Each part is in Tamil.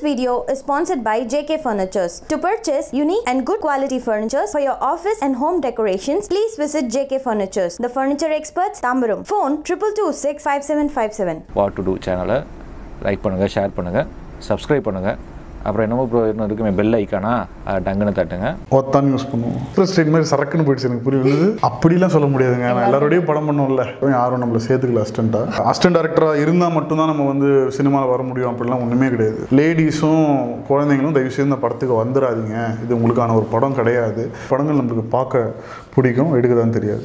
video is sponsored by JK Furnitures. To purchase unique and good quality furnitures for your office and home decorations, please visit JK Furnitures. The furniture experts, Tambaram. Phone triple two six five seven five seven. What to do சேனலை லைக் பண்ணுங்கள் ஷேர் பண்ணுங்கள் சப்ஸ்கிரைப் பண்ணுங்கள் அப்புறம் என்னமோ ப்ரோ இன்னும் இருக்குமே பெல் ஐக்கானா டங்குன்னு தட்டுங்க ஒத்தான் யூஸ் பண்ணுவோம் அப்புறம் ஸ்ட்ரெயிட் மாதிரி சரக்குன்னு போயிடுச்சு எனக்கு புரியுது அப்படிலாம் சொல்ல முடியாதுங்க நான் எல்லாரோடையும் படம் பண்ணோம்ல யாரும் நம்மளை சேர்த்துக்கல அஸ்டண்டா அஸ்டன்ட் டேரக்டராக இருந்தால் மட்டும்தான் நம்ம வந்து சினிமாவில் வர முடியும் அப்படிலாம் ஒன்றுமே கிடையாது லேடிஸும் குழந்தைங்களும் தயவு செய்து இந்த படத்துக்கு வந்துடாதீங்க இது உங்களுக்கான ஒரு படம் கிடையாது படங்கள் நம்மளுக்கு பார்க்க பிடிக்கும் எடுக்க தான் தெரியாது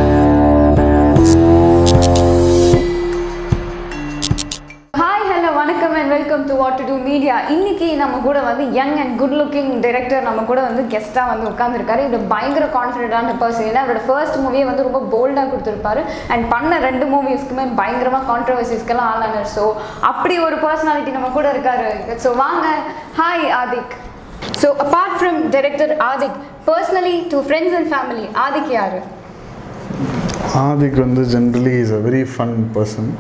ஹாய் ஹலோ வணக்கம் and welcome to what to do media இன்னைக்கு நம்ம கூட வந்து young and good looking director நம்ம கூட வந்து கெஸ்ட்டாக வந்து உட்காந்துருக்காரு இது பயங்கர கான்ஃபிடென்ட்டான பர்சன் ஏன்னா அவரோட ஃபர்ஸ்ட் மூவியை வந்து ரொம்ப போல்டாக கொடுத்துருப்பாரு அண்ட் பண்ண ரெண்டு மூவிஸ்க்குமே பயங்கரமாக கான்ட்ரவர்சிஸ்க்கெல்லாம் ஆளானார் ஸோ அப்படி ஒரு பர்சனாலிட்டி நம்ம கூட இருக்காரு ஸோ வாங்க hi Adhik so apart from director Adhik personally to friends and family Adhik யாரு ஆதிக் வந்து generally is a very fun person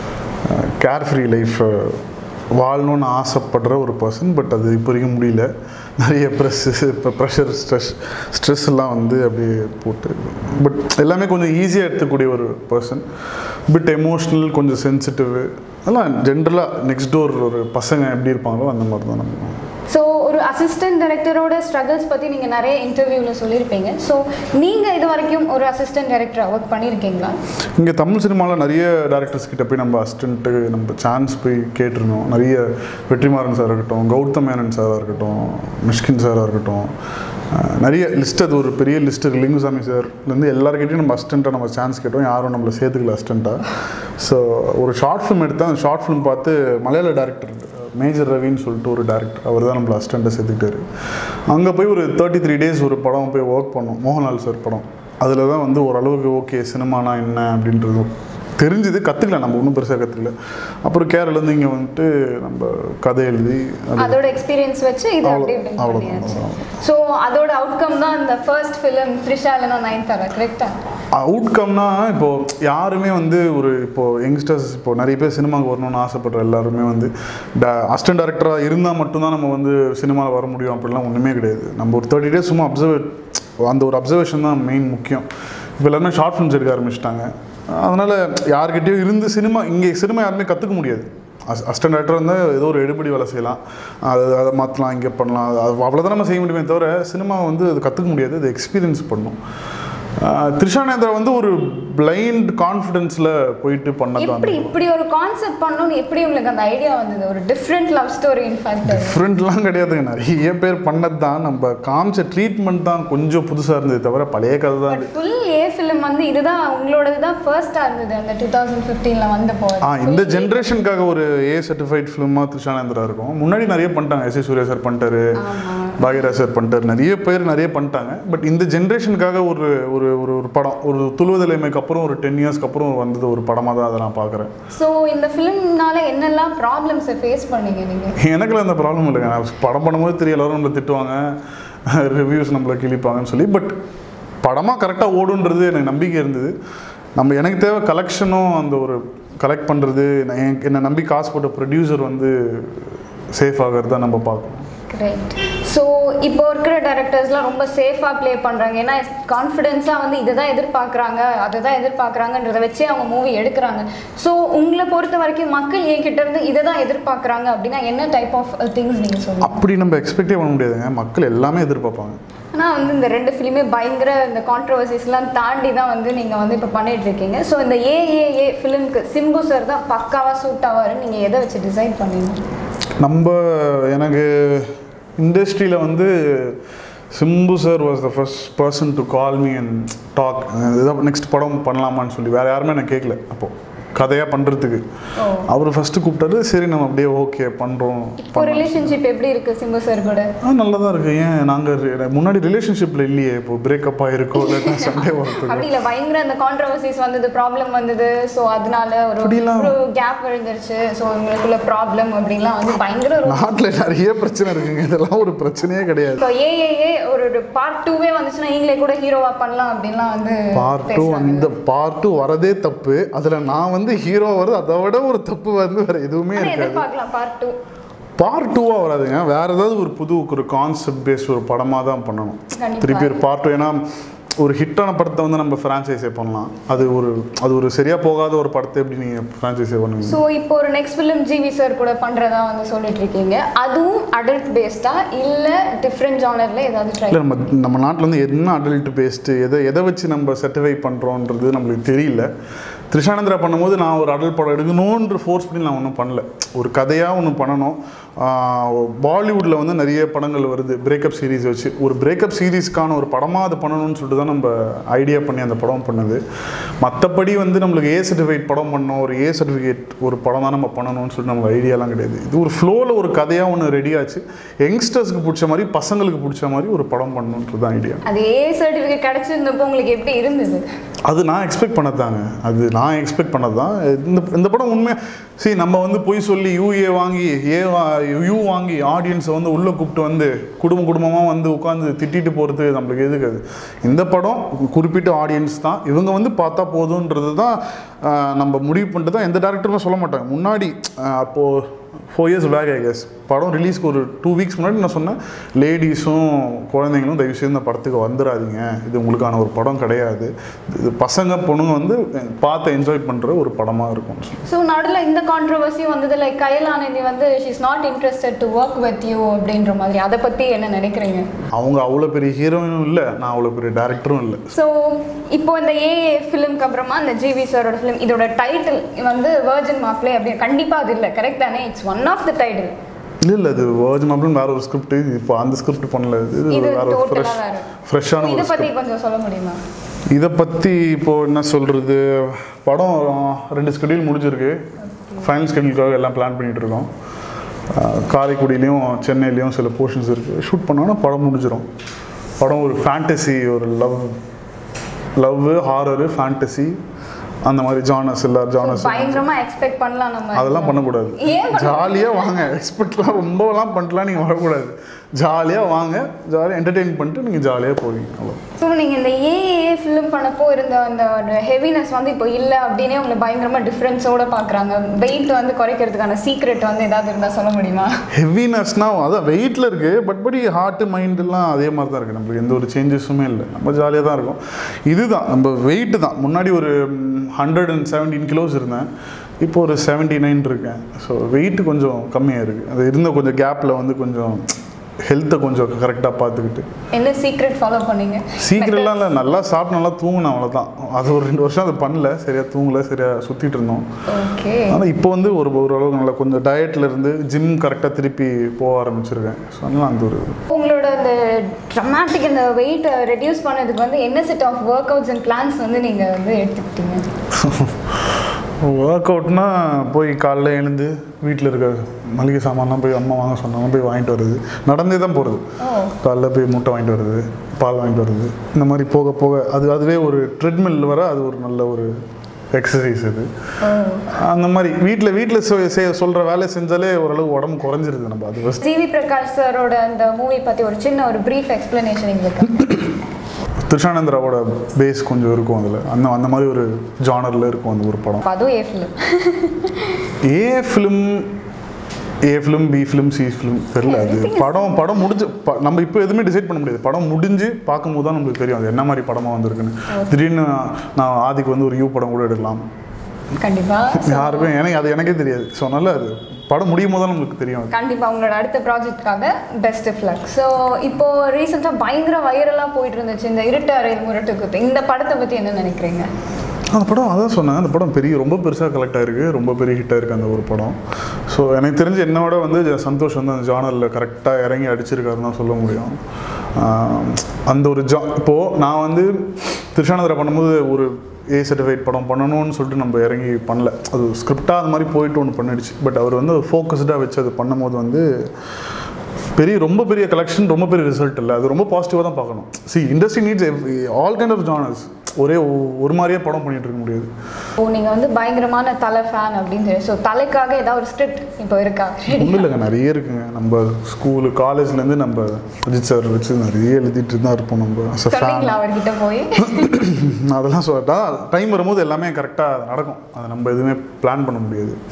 carefree life வாழணும்னு ஆசைப்படுற ஒரு பர்சன் பட் அது இப்போ வரைக்கும் முடியல நிறைய ப்ரெஸ் இப்போ ப்ரெஷர் ஸ்ட்ரெஸ் ஸ்ட்ரெஸ் எல்லாம் வந்து அப்படியே போட்டு பட் எல்லாமே கொஞ்சம் ஈஸியாக எடுத்துக்கூடிய ஒரு பர்சன் பட் எமோஷ்னல் கொஞ்சம் சென்சிட்டிவ் அதெல்லாம் ஜென்ரலாக நெக்ஸ்ட் டோர் ஒரு பசங்க எப்படி இருப்பாங்களோ அந்த மாதிரி தான் நம்ம ஸோ ஒரு அசிஸ்டன்ட் டைரக்டரோட ஸ்ட்ரகிள்ஸ் பற்றி நீங்கள் நிறைய இன்டர்வியூவில் சொல்லியிருப்பீங்க ஸோ நீங்கள் இது வரைக்கும் ஒரு அசிஸ்டன்ட் டைரக்டராக ஒர்க் பண்ணியிருக்கீங்களா இங்கே தமிழ் சினிமாவில் நிறைய டேரக்டர்ஸ் கிட்ட போய் நம்ம அசிஸ்டண்ட்டு நம்ம சான்ஸ் போய் கேட்டிருந்தோம் நிறைய வெற்றிமாறன் சார் இருக்கட்டும் கௌதம் மேனன் சாராக இருக்கட்டும் மிஷ்கின் சாராக இருக்கட்டும் அஹ் நிறைய லிஸ்ட் அது ஒரு பெரிய லிஸ்ட் இருக்குது லிங்குசாமி சார்லேருந்து எல்லாருக்கிட்டையும் நம்ம அசிஸ்டண்ட்டாக நம்ம சான்ஸ் கேட்டோம் யாரும் நம்மளை சேர்த்துக்கல அசிஸ்டண்ட்டாக ஸோ ஒரு ஷார்ட் ஃபிலிம் எடுத்தால் அந்த ஷார்ட் ஃபிலிம் பார்த்து மலையாள டேரக்டர் மேஜர் ரவின்னு சொல்லிட்டு ஒரு டேரக்டர் அவர் தான் நம்மளை அசிஸ்டண்ட்டை சேர்த்துக்கிட்டாரு அங்கே போய் ஒரு தேர்ட்டி த்ரீ டேஸ் ஒரு படம் போய் ஒர்க் பண்ணோம் மோகன்லால் சார் படம் அதில் தான் வந்து ஓரளவுக்கு ஓகே சினிமானா என்ன அப்படின்றது தெரிஞ்சுது கற்றுக்கல நம்ம ஒன்றும் பெருசாக கற்றுக்கல அப்புறம் கேரளேருந்து இங்கே வந்துட்டு நம்ம கதை எழுதி அது அதோட எக்ஸ்பீரியன்ஸ் வச்சு இது அவ்வளோ- அப்படியே bring அவ்வளோதான், பண்ணியாச்சு அவ்வளோதான். ஸோ அதோட அவுட்கம் தான் இந்த ஃபர்ஸ்ட் ஃபிலிம் த்ரிஷா இல்லைனா நைன் தரா கரெக்டாக அவுட்கம்னா இப்போ யாருமே வந்து ஒரு இப்போ யங்ஸ்டர்ஸ் இப்போ நிறைய பேர் சினிமாவுக்கு வரணும்னு ஆசைப்படுற எல்லாருமே வந்து அசிஸ்டன்ட் டேரக்டராக இருந்தால் மட்டும்தான் நம்ம வந்து சினிமாவில் வர முடியும் அப்படிலாம் ஒன்றுமே கிடையாது நம்ம ஒரு தேர்ட்டி டேஸ் சும்மா அப்சர்வ் அந்த ஒரு அப்சர்வேஷன் தான் மெயின் முக்கியம் இப்போ எல்லாருமே ஷார்ட் ஃபிலிம்ஸ் எடுக்க ஆரம்பிச்சிட்டாங்க அதனால் யார்கிட்டயும் இருந்து சினிமா இங்கே சினிமா யாருமே கற்றுக்க முடியாது அஸ் அசிஸ்டன்ட் டேரக்டர் இருந்தால் ஏதோ ஒரு எடுபடி வேலை செய்யலாம் அது அதை மாற்றலாம் இங்கே பண்ணலாம் அது அவ்வளோதான் நம்ம செய்ய முடியுமே தவிர சினிமா வந்து அது கற்றுக்க முடியாது அது எக்ஸ்பீரியன்ஸ் பண்ணும் ஆஹ் த்ரிஷானேந்திரா வந்து ஒரு பிளைண்ட் கான்ஃபிடென்ஸில் போயிட்டு பண்ணதான் எப்படி இப்படி ஒரு கான்செப்ட் பண்ணணும்னு எப்படி உங்களுக்கு அந்த ஐடியா வந்தது ஒரு டிஃப்ரெண்ட் லவ் ஸ்டோரி இன்ஃபேக்ட் டிஃப்ரெண்ட்லாம் கிடையாதுங்க நிறைய பேர் பண்ணது தான் நம்ம காமிச்ச ட்ரீட்மெண்ட் தான் கொஞ்சம் புதுசாக இருந்தது தவிர பழைய கதை தான் பட் ஃபுல் ஏ ஃபிலிம் வந்து இதுதான் உங்களோடது தான் ஃபர்ஸ்ட்டாக இருந்தது அந்த டூ தௌசண்ட் ஃபிஃப்டீனில் வந்த போது ஆ இந்த ஜென்ரேஷனுக்காக ஒரு ஏ சர்டிஃபைட் ஃபிலிமாக த்ரிஷானேந்திரா இருக்கும் முன்னாடி நிறைய பண்ணிட்டாங்க எஸ் ஏ சூர்யா சார் பண்ணிட்டாரு பாக்யராஜ் சார் பண்ணிட்டாரு நிறைய பேர் நிறைய பண்ணிட்டாங்க பட் இந்த ஜென்ரேஷனுக்காக ஒரு ஒரு ஒரு ஒரு படம் ஒரு துளுவதலைமைக்கு அப்புறம் ஒரு டென் இயர்ஸ்க்கு அப்புறம் வந்தது ஒரு படமாக தான் அதை நான் பார்க்குறேன் ஸோ இந்த ஃபிலிம்னால என்னெல்லாம் ப்ராப்ளம்ஸை ஃபேஸ் பண்ணீங்க நீங்கள் எனக்குலாம் அந்த ப்ராப்ளம் இல்லைங்க நான் படம் பண்ணும்போது தெரிய எல்லாரும் நம்மளை திட்டுவாங்க ரிவ்யூஸ் நம்மளை கிழிப்பாங்கன்னு சொல்லி பட் படமாக கரெக்டாக ஓடுன்றது எனக்கு நம்பிக்கை இருந்தது நம்ம எனக்கு தேவை கலெக்ஷனும் அந்த ஒரு கலெக்ட் பண்ணுறது என்னை நம்பி காசு போட்ட ப்ரொடியூசர் வந்து சேஃப் ஆகிறத நம்ம பார்க்கணும் ரைட் ஸோ இப்போ இருக்கிற டேரக்டர்ஸ்லாம் ரொம்ப சேஃபாக ப்ளே பண்ணுறாங்க ஏன்னா கான்ஃபிடென்ஸாக வந்து இதை தான் எதிர்பார்க்குறாங்க அதை தான் எதிர்பார்க்குறாங்கன்றதை வச்சே அவங்க மூவி எடுக்கிறாங்க ஸோ உங்களை பொறுத்த வரைக்கும் மக்கள் என்கிட்ட இருந்து இதை தான் எதிர்பார்க்குறாங்க அப்படின்னா என்ன டைப் ஆஃப் திங்ஸ் நீங்கள் சொல்லுங்கள் அப்படி நம்ம எக்ஸ்பெக்டே பண்ண முடியாதுங்க மக்கள் எல்லாமே எதிர்பார்ப்பாங்க ஆனால் வந்து இந்த ரெண்டு ஃபிலிமே பயங்கர இந்த கான்ட்ரவர்சிஸ்லாம் தாண்டி தான் வந்து நீங்கள் வந்து இப்போ பண்ணிட்டு இருக்கீங்க ஸோ இந்த ஏஏஏ ஃபிலிம்க்கு சிம்பு சார் தான் பக்காவாக சூட் ஆவாருன்னு நீங்கள் எதை வச்சு டிசைட் பண்ணீங்க நம்ம எனக்கு இண்டஸ்ட்ரியில் வந்து Simbu sir was the first person to call me and talk இதான் நெக்ஸ்ட் படம் பண்ணலாமான்னு சொல்லி வேறு யாருமே எனக்கு கேட்கல அப்போது கதையாக பண்ணுறதுக்கு ஓ. அவர் ஃபஸ்ட்டு கூப்பிட்டாரு சரி நம்ம அப்படியே ஓகே பண்ணுறோம் இப்போ ரிலேஷன்ஷிப் எப்படி இருக்கு சிம்பு சார் கூட ஆ நல்லா தான் இருக்குது ஏன் நாங்கள் முன்னாடி ரிலேஷன்ஷிப்பில் இல்லையே இப்போ பிரேக்கப் ஆகிருக்கோ இல்லை சண்டே வரத்துக்கு அப்படி இல்லை பயங்கர அந்த கான்ட்ரவர்சிஸ் வந்தது ப்ராப்ளம் வந்தது ஸோ அதனால ஒரு அப்படிலாம் ஒரு கேப் விழுந்துருச்சு ஸோ உங்களுக்குள்ள ப்ராப்ளம் அப்படின்லாம் வந்து பயங்கர ஒரு நாட்டில் நிறைய பிரச்சனை இருக்குங்க இதெல்லாம் ஒரு பிரச்சனையே கிடையாது இப்போ ஏஏஏ ஒரு பார்ட் டூவே வந்துச்சுன்னா நீங்களே கூட ஹீரோவா பண்ணலாம் அப்படின்லாம் வந்து பார்ட் டூ பேசுறாங்க. அந்த பார்ட் டூ வரதே தப்பு அதில் நான் வந்து ஹீரோ வருது அதை விட ஒரு தப்பு வந்து வேறு எதுவுமே ஆனா இருக்காது எதிர்பார்க்கலாம் பார்ட் டூ பார்ட் டூவாக வராதுங்க வேற ஏதாவது ஒரு புது ஒரு கான்செப்ட் பேஸ்ட் ஒரு படமாக தான் பண்ணணும் கண்டிப்பா. திருப்பி ஒரு பார்ட் டூ ஏன்னா ஒரு ஹிட்டான படத்தை வந்து நம்ம ஃப்ரான்ச்சைஸே பண்ணலாம் அது ஒரு அது ஒரு சரியாக போகாத ஒரு படத்தை எப்படி நீங்கள் ஃப்ரான்ச்சைஸே பண்ணுவீங்க ஸோ இப்போ ஒரு நெக்ஸ்ட் ஃபிலிம் ஜிவி சார் கூட பண்ணுறதா வந்து சொல்லிட்டு இருக்கீங்க அதுவும் அடல்ட் பேஸ்டா இல்லை டிஃப்ரெண்ட் ஜானரில் ஏதாவது ட்ரை இல்லை நம்ம நம்ம நாட்டில் வந்து என்ன அடல்ட் பேஸ்ட்டு எதை எதை வச்சு நம்ம சர்டிஃபை பண்ணுறோன்றது நம்மளுக்கு தெரியல த்ரிஷானந்திரா பண்ணும்போது நான் ஒரு அடல் படம் எடுக்கணுன்ற ஃபோர்ஸ் பண்ணி நான் ஒன்றும் பண்ணல ஒரு கதையாக ஒன்று பண்ணணும் பாலிவுட்டில் வந்து நிறைய படங்கள் வருது பிரேக்கப் சீரிஸ் வச்சு ஒரு பிரேக்கப் சீரிஸ்க்கான ஒரு படமாக அது பண்ணணும்னு சொல்லிட்டு தான் நம்ம ஐடியா பண்ணி அந்த படம் பண்ணது மற்றபடி வந்து நம்மளுக்கு ஏ சர்டிஃபிகேட் படம் பண்ணோம் ஒரு ஏ சர்டிஃபிகேட் ஒரு படம் தான் நம்ம பண்ணணும்னு சொல்லிட்டு நமக்கு ஐடியாலாம் கிடையாது இது ஒரு ஃப்ளோவில் ஒரு கதையாக ஒன்று ரெடி ஆச்சு யங்ஸ்டர்ஸ்க்கு பிடிச்ச மாதிரி பசங்களுக்கு பிடிச்ச மாதிரி ஒரு படம் பண்ணணுன்றது தான் ஐடியா அது ஏ சர்டிஃபிகேட் கிடைச்சிருந்தப்போ உங்களுக்கு எப்படி இருந்தது அது நான் எக்ஸ்பெக்ட் பண்ணதாங்க அது நான் எக்ஸ்பெக்ட் பண்ணது தான் இந்த இந்த படம் உண்மையாக சரி நம்ம வந்து பொய் சொல்லி யூஏ வாங்கி ஏ யூ வாங்கி ஆடியன்ஸை வந்து உள்ளே கூப்பிட்டு வந்து குடும்ப குடும்பமாக வந்து உட்காந்து திட்டிட்டு போகிறது நம்மளுக்கு எதுக்கு அது இந்த படம் குறிப்பிட்ட ஆடியன்ஸ் தான் இவங்க வந்து பார்த்தா போதுன்றது தான் ஆஹ், நம்ம முடிவு பண்ணிட்டு தான் எந்த டேரக்டருமே சொல்ல மாட்டாங்க முன்னாடி ஆஹ், அப்போது four years back I guess படம் ரிலீஸ்க்கு ஒரு டூ வீக்ஸ் முன்னாடி நான் சொன்னேன் லேடிஸும் குழந்தைங்களும் தயவு செய்து இந்த படத்துக்கு வந்துடாதீங்க இது உங்களுக்கான ஒரு படம் கிடையாது இது பசங்க பொண்ணுங்க வந்து பார்த்து என்ஜாய் பண்ணுற ஒரு படமாக இருக்கும் ஸோ நடுவில் இந்த கான்ட்ரவர்சி வந்தது லைக் கயல் ஆனந்தி வந்து she's not interested to work with you அப்படின்ற மாதிரி அதை பற்றி என்ன நினைக்கிறீங்க அவங்க அவ்வளோ பெரிய ஹீரோயினும் இல்லை நான் அவ்வளோ பெரிய டேரக்டரும் இல்லை ஸோ இப்போ இந்த ஏஏ ஃபிலிம்க்கு அப்புறமா இந்த ஜிவி சாரோட ஃபிலிம் இதோட டைட்டில் வந்து வேர்ஜின் மாப்ளே அப்படி கண்டிப்பாக அது இல்லை கரெக்ட் தானே it's one of the title இல்லை இல்லை அது வேர்ஜ் மாப்பிள்னு வேற ஒரு ஸ்கிரிப்ட் இப்போ அந்த ஸ்கிரிப்ட் பண்ணல இது இது வேற ஒரு டோட்டலாக ஃப்ரெஷ் வேறு ஃப்ரெஷ்ஷான இதை ஒரு பற்றி கொஞ்சம் சொல்ல முடியுமா இதை பற்றி இப்போது என்ன சொல்கிறது படம் ரெண்டு ஸ்கெடியூல் முடிஞ்சிருக்கு ஃபைனல் ஸ்கெடியூலுக்காக எல்லாம் பிளான் பண்ணிகிட்டு இருக்கோம் ஆஹ் காரைக்குடியிலையும் சென்னையிலையும் சில போர்ஷன்ஸ் இருக்குது ஷூட் பண்ணோன்னா படம் முடிஞ்சிடும் படம் ஒரு ஃபேண்டசி ஒரு லவ் லவ் ஹாரரு ஃபேண்டசி அந்த மாதிரி ஜானஸ் எல்லா ஜானஸ் பயங்கரமா எக்ஸ்பெக்ட் பண்ணலாம் நம்ம அதெல்லாம் பண்ணக்கூடாது ஏன் பண்ண- ஜாலியாக வாங்க எக்ஸ்பெக்ட்லாம் ரொம்பலாம் பண்ணிட்டுலாம் நீங்கள் வரக்கூடாது ஜாலியாக வாங்க ஜாலியாக என்டர்டெயின் பண்ணிட்டு நீங்கள் ஜாலியாக போவீங்க அவ்வளோ ஸோ நீங்கள் இந்த ஏஏ ஃபிலிம் பண்ணப்போ இருந்த அந்த ஹெவினஸ் வந்து இப்போ இல்லை அப்படின்னே உங்களை பயங்கரமா டிஃப்ரென்ஸோட பார்க்குறாங்க வெயிட் வந்து குறைக்கிறதுக்கான சீக்ரெட் வந்து ஏதாவது இருந்தால் சொல்ல முடியுமா ஹெவினஸ்னா அதான் வெயிட்டில் இருக்குது பட் படி ஹார்ட்டு மைண்டெல்லாம் அதே மாதிரி தான் இருக்குது நம்மளுக்கு எந்த ஒரு சேஞ்சஸுமே இல்லை நம்ம ஜாலியாக தான் இருக்கும் இதுதான் நம்ம வெயிட்டு தான் முன்னாடி ஒரு ஹண்ட்ரட் அண்ட் செவன்டீன் கிலோஸ் இருந்தேன் இப்போ ஒரு செவன்ட்டி நைன் இருக்கேன் ஸோ வெயிட் கொஞ்சம் கம்மியாக இருக்குது அது இருந்த கொஞ்சம் கேப்பில் வந்து கொஞ்சம் ஹெல்த்தை கொஞ்சம் கரெக்டாக பார்த்துக்கிட்டு என்ன சீக்ரெட் ஃபாலோ பண்ணீங்க சீக்கிரம்லாம் இல்லை நல்லா சாப்பிட்டு நல்லா தூங்கினேன் அவ்வளோதான் அது ஒரு ரெண்டு வருஷம் அதை பண்ணல சரியாக தூங்கல சரியாக சுற்றிட்டு இருந்தோம் ஓகே ஆனால் இப்போ வந்து ஒரு ஓரளவுக்கு நல்லா கொஞ்சம் டயட்ல இருந்து ஜிம் கரெக்டாக திருப்பி போக ஆரம்பிச்சிருக்கேன் ஸோ அதனால அந்த ஒரு உங்களோட அந்த ட்ரமாட்டிக் இந்த வெயிட்டை ரெடியூஸ் பண்ணதுக்கு வந்து என்ன set of workouts and plans வந்து நீங்கள் வந்து எடுத்துக்கிட்டீங்க ஒர்க் அவுட்னா போய் காலைல எழுந்து வீட்டில் இருக்க மளிகை சாமான்லாம் போய் அம்மா வாங்க சொன்னாங்க போய் வாங்கிட்டு வருது நடந்தே தான் போகிறது காலைல போய் முட்டை வாங்கிட்டு வருது பால் வாங்கிட்டு வருது இந்த மாதிரி போக போக அது அதுவே ஒரு ட்ரெட்மில் வர அது ஒரு நல்ல ஒரு எக்ஸசைஸ் அது அந்த மாதிரி வீட்டில் வீட்டில் சொல்கிற வேலையை செஞ்சாலே ஓரளவு உடம்பு குறைஞ்சிருது நம்ம அது first. ஜிவி பிரகாஷ் சாரோட அந்த மூவி பற்றி ஒரு சின்ன ஒரு ப்ரீஃப் எக்ஸ்பிளனேஷன் எங்களுக்கு திருஷானந்திராவோட பேஸ் கொஞ்சம் இருக்கும் அதில் அந்த அந்த மாதிரி ஒரு ஜானரில் இருக்கும் அந்த ஒரு படம் அப்ப அதுவும் A film A film A film B film C film தெரியல அது படம் படம் முடிஞ்சு ப- நம்ம இப்போ எதுவுமே டிசைட் பண்ண முடியாது படம் முடிஞ்சு பார்க்கும்போது தான் நம்மளுக்கு தெரியும் அது என்ன மாதிரி படமாக வந்திருக்குன்னு திடீர்னு நான் ஆதிக்கு வந்து ஒரு யூ படம் கூட எடுக்கலாம் கண்டிப்பா யாருக்கும் எனக்கு அது எனக்கே தெரியாது ஸோ அதனால அது படம் முடியும் போது தான் நம்மளுக்கு தெரியும் அது கண்டிப்பா உங்களோட அடுத்த ப்ராஜெக்ட்காக பெஸ்ட் ஃபிளக் ஸோ இப்போ ரீசெண்டாக பயங்கர வைரலாக போயிட்டு இருந்துச்சு இந்த இருட்டாரை முரட்டு குத்து இந்த படத்தை பற்றி என்ன நினைக்கிறீங்க அந்த படம் அதான் சொன்னேன் அந்த படம் பெரிய ரொம்ப பெருசாக கலெக்ட் ஆயிருக்கு ரொம்ப பெரிய ஹிட் ஆயிருக்கு அந்த ஒரு படம் ஸோ எனக்கு தெரிஞ்சு என்னோட வந்து ஜ- சந்தோஷ் வந்து அந்த ஜானரில் கரெக்டாக இறங்கி அடிச்சிருக்காருன்னு தான் சொல்ல முடியும் ஆஹ் அந்த ஒரு ஜா இப்போது நான் வந்து திருஷானந்தரை பண்ணும்போது ஒரு ஏ சர்டிஃபைட் படம் பண்ணணும்னு சொல்லிட்டு நம்ம இறங்கி பண்ணல அது ஸ்கிரிப்டாக அது மாதிரி போயிட்டு ஒன்று பண்ணிடுச்சு பட் அவர் வந்து ஃபோக்கஸ்டாக வச்சு அது பண்ணும்போது வந்து பெரிய ரொம்ப பெரிய கலெக்ஷன் ரொம்ப பெரிய ரிசல்ட் இல்லை அது ரொம்ப பாசிட்டிவாக தான் பார்க்கணும் see industry needs all kind of genres ஒரே ஒ- ஒரு மாதிரியே படம் பண்ணிட்டு இருக்க முடியாது ஓ நீங்கள் வந்து பயங்கரமான தலை ஃபேன் அப்படின்னு சொல்லி ஸோ தலைக்காக ஏதாவது ஒரு ஸ்கிரிப்ட் இப்போ இருக்கா ரெடி ஒன்றும் இல்லைங்க நிறைய இருக்குங்க நம்ம ஸ்கூலு காலேஜ்லேருந்து நம்ம அஜித் சார் வச்சு நிறைய எழுதிட்டு தான் இருப்போம் நம்ம as a fan. சொன்னீங்களா அவர்கிட்ட போய் அதெல்லாம் சொல்லட்டா டைம் வரும்போது எல்லாமே கரெக்டாக நடக்கும் அதை நம்ம எதுவுமே பிளான் பண்ண முடியாது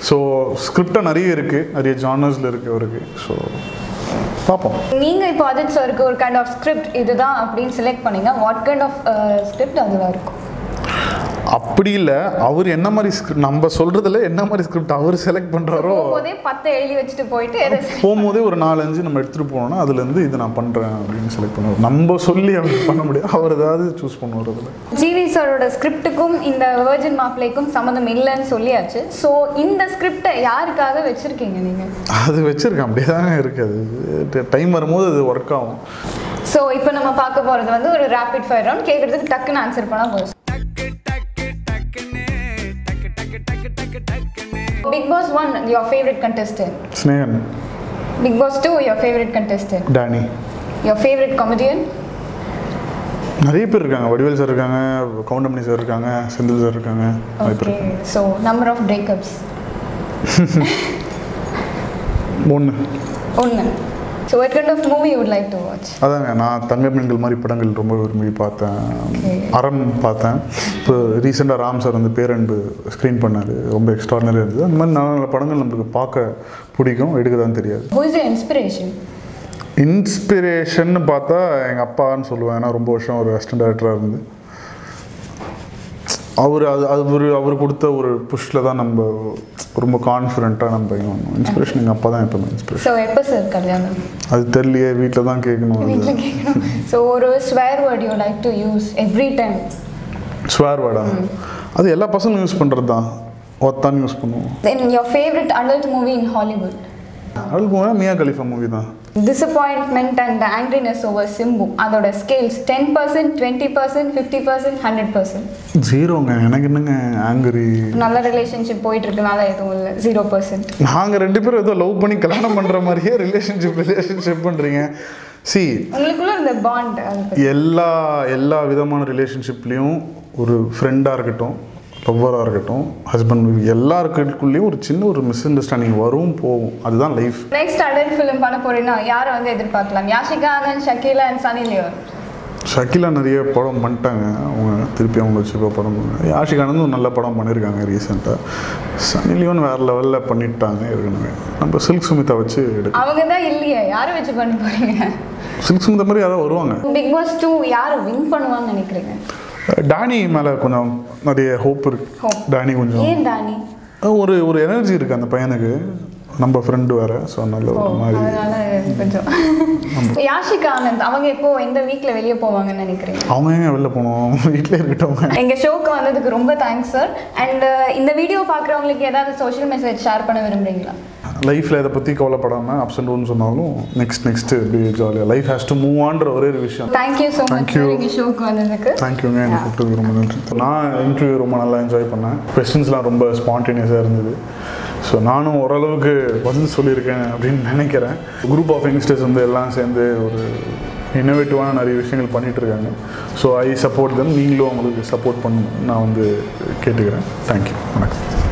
ஸோ ஸ்கிரிப்டாக நிறைய இருக்குது நிறைய ஜானர்ஸில் இருக்குது அவருக்கு ஸோ பார்ப்போம் நீங்கள் இப்போ அஜித் சாருக்கு ஒரு கைண்ட் ஆஃப் ஸ்கிரிப்ட் இதுதான் அப்படின்னு செலக்ட் பண்ணீங்க வாட் கைண்ட் ஆஃப் ஸ்கிரிப்ட் அதில் இருக்கும் அப்படி இல்லை அவர் என்ன மாதிரி ஸ்கிரிப்ட் நம்ம சொல்கிறதுல என்ன மாதிரி ஸ்கிரிப்ட் அவர் செலக்ட் பண்ணுறாரோ போகும்போதே பத்து எழுதி வச்சுட்டு போயிட்டு எதை போகும்போதே ஒரு நாலஞ்சு நம்ம எடுத்துகிட்டு போனோம்னா அதுலேருந்து இது நான் பண்ணுறேன் அப்படின்னு செலக்ட் பண்ணுவோம் நம்ம சொல்லி அவர் பண்ண முடியாது அவர் ஏதாவது சூஸ் பண்ணுவார் அதில் ஜிவி சாரோட ஸ்கிரிப்டுக்கும் இந்த வேர்ஜின் மாப்பிள்ளைக்கும் சம்மந்தம் இல்லைன்னு சொல்லியாச்சு ஸோ இந்த ஸ்கிரிப்டை யாருக்காக வச்சுருக்கீங்க நீங்கள் அது வச்சுருக்கேன் அப்படியே தானே இருக்குது அது டைம் வரும்போது அது ஒர்க் ஆகும் ஸோ இப்போ நம்ம பார்க்க போகிறது வந்து ஒரு ரேபிட் ஃபயர் ரவுண்ட் கேட்குறதுக்கு டக்குன்னு ஆன்சர் பண்ணால் போதும் Bigg Boss one your favourite contestant Snehan Bigg Boss two your favourite contestant Danny your favourite comedian நிறைய பேர் இருக்காங்க வடிவேல் சார் இருக்காங்க கவுண்டமணி சார் இருக்காங்க செந்தில் சார் இருக்காங்க நிறைய பேர் okay so number of breakups ஒன்று ஒன்று so what kind of movie would like to watch அதாங்க நான் தங்க மீன்கள் மாதிரி படங்கள் ரொம்ப விரும்பி பார்த்தேன் Okay. அறம் பார்த்தேன் இப்போ ரீசெண்டாக ராம் சார் வந்து பேரன்பு ஸ்க்ரீன் பண்ணார் ரொம்ப எக்ஸ்ட்ரானரியாக இருந்தது அந்த மாதிரி நல்ல நல்ல படங்கள் நம்மளுக்கு பார்க்க பிடிக்கும் எடுக்க தான் தெரியாது ஹூ இஸ் இன்ஸ்பிரேஷன் இன்ஸ்பிரேஷன் பார்த்தா எங்கள் அப்பான்னு சொல்லுவேன் ஏன்னா ரொம்ப வருஷம் ஒரு அசிஸ்டன்ட் டேரக்டராக இருந்து அவர் அது அது ஒரு அவர் கொடுத்த ஒரு புஷ்ல தான் நம்ம ரொம்ப கான்ஃபிடென்ட்டாக நம்ம இன்ஸ்பிரேஷன் எங்கள் அப்பா தான் எப்பவுமே இன்ஸ்பிரேஷன் ஸோ எப்போ சார் கல்யாணம் அது தெரியலையே வீட்டில் தான் கேட்கணும் அது வீட்டில் கேட்கணும் ஸோ ஒரு swear word you like to use every time swear வேர்டா அது எல்லா பசங்களும் யூஸ் பண்ணுறது தான் ஒத்தான் யூஸ் பண்ணுவோம் then your favourite adult movie in Hollywood அதுக்கு போனால் மியா கலிஃபா மூவி தான் disappointment and angriness over Simbu அதோட scales ten percent twenty percent fifty percent hundred percent ஜீரோங்க எனக்கு என்னங்க ஆங்கரி நல்ல ரிலேஷன்ஷிப் போயிட்டு இருக்கனால எதுவும் இல்லை ஜீரோ பர்சன்ட் நாங்கள் ரெண்டு பேரும் ஏதோ லவ் பண்ணி கல்யாணம் பண்ணுற மாதிரியே ரிலேஷன்ஷிப் ரிலேஷன்ஷிப் பண்ணுறீங்க சி உங்களுக்குள்ள இந்த பாண்ட் அது பத்தி. எல்லா எல்லா விதமான ரிலேஷன்ஷிப்லேயும் ஒரு ஃப்ரெண்டாக இருக்கட்டும் லவ்வராக இருக்கட்டும் ஹஸ்பண்ட் எல்லாருக்குள்ளேயும் ஒரு சின்ன ஒரு மிஸ் அண்டர்ஸ்டாண்டிங் வரும் போகும் அதுதான் லைஃப் நெக்ஸ்ட் அடல்ட் ஃபிலிம் பண்ண போறீங்கன்னா யாரை வந்து எதிர்பார்க்கலாம் Yashika Anand Shakeela and Sunny Leone Shakeela நிறைய படம் பண்ணிட்டாங்க அவங்க திருப்பி அவங்க வச்சு இப்போ படம் பண்ணாங்க யாஷிகானந்தும் ஒரு நல்ல படம் பண்ணியிருக்காங்க ரீசெண்டாக சனி லியோன் வேறு லெவலில் பண்ணிட்டாங்க ஏற்கனவே நம்ம சில்க் சுமிதா வச்சு எடுக்க அவங்க தான் இல்லையே யாரை வச்சு பண்ண போறீங்க சில்க் சுமிதா மாதிரி யாராவது வருவாங்க பிக் பாஸ் டூ யாரை வின் பண்ணுவான்னு நினைக்கிறீங்க டானி மேலே கொஞ்சம் நிறைய ஹோப் இருக்கு Hope. டானி கொஞ்சம் ஏன் டானி ஒரு ஒரு எனர்ஜி இருக்குது அந்த பையனுக்கு நம்ம ஃப்ரெண்டு வேறு ஸோ நல்ல ஓ ஒரு மாதிரி அதனால கொஞ்சம் யாஷிகா ஆனந்த் அவங்க எப்போ எந்த வீக்ல வெளியே போவாங்கன்னு நினைக்கிறீங்க அவங்க எங்க வெளில போனோம் வீட்டிலே இருக்கட்டும் எங்க ஷோக்கு வந்ததுக்கு ரொம்ப தேங்க்ஸ் சார் அண்ட் இந்த வீடியோ பார்க்குறவங்களுக்கு ஏதாவது சோஷியல் மெசேஜ் ஷேர் பண்ண விரும்புறீங்களா லைஃப்பில் இதை பற்றி கவலைப்படாமல் அப்ஸ் அண்ட் டவுன் சொன்னாலும் நெக்ஸ்ட் நெக்ஸ்ட் இப்படி ஜாலியாக லைஃப் ஹேஸ் டு மூவ் ஆன்ற ஒரே ஒரு விஷயம் thank you so much Thank you. Sir எங்க ஷோக்கு வந்ததுக்கு தேங்க்யூங்க எனக்கு கூப்பிட்டதுக்கு ரொம்ப நன்றி நான் இன்டர்வியூ ரொம்ப நல்லா என்ஜாய் பண்ணேன் கொஸ்டின்ஸ்லாம் ரொம்ப ஸ்பான்டேனியஸாக இருந்தது ஸோ நானும் ஓரளவுக்கு பதில் சொல்லியிருக்கேன் அப்படின்னு நினைக்கிறேன் குரூப் ஆஃப் யங்ஸ்டர்ஸ் வந்து எல்லாம் சேர்ந்து ஒரு இன்னோவேட்டிவான நிறைய விஷயங்கள் பண்ணிட்டு இருக்காங்க ஸோ ஐ சப்போர்ட் தம் நீங்களும் அவங்களுக்கு சப்போர்ட் பண்ணணும் நான் வந்து கேட்டுக்கிறேன் தேங்க்யூ வணக்கம்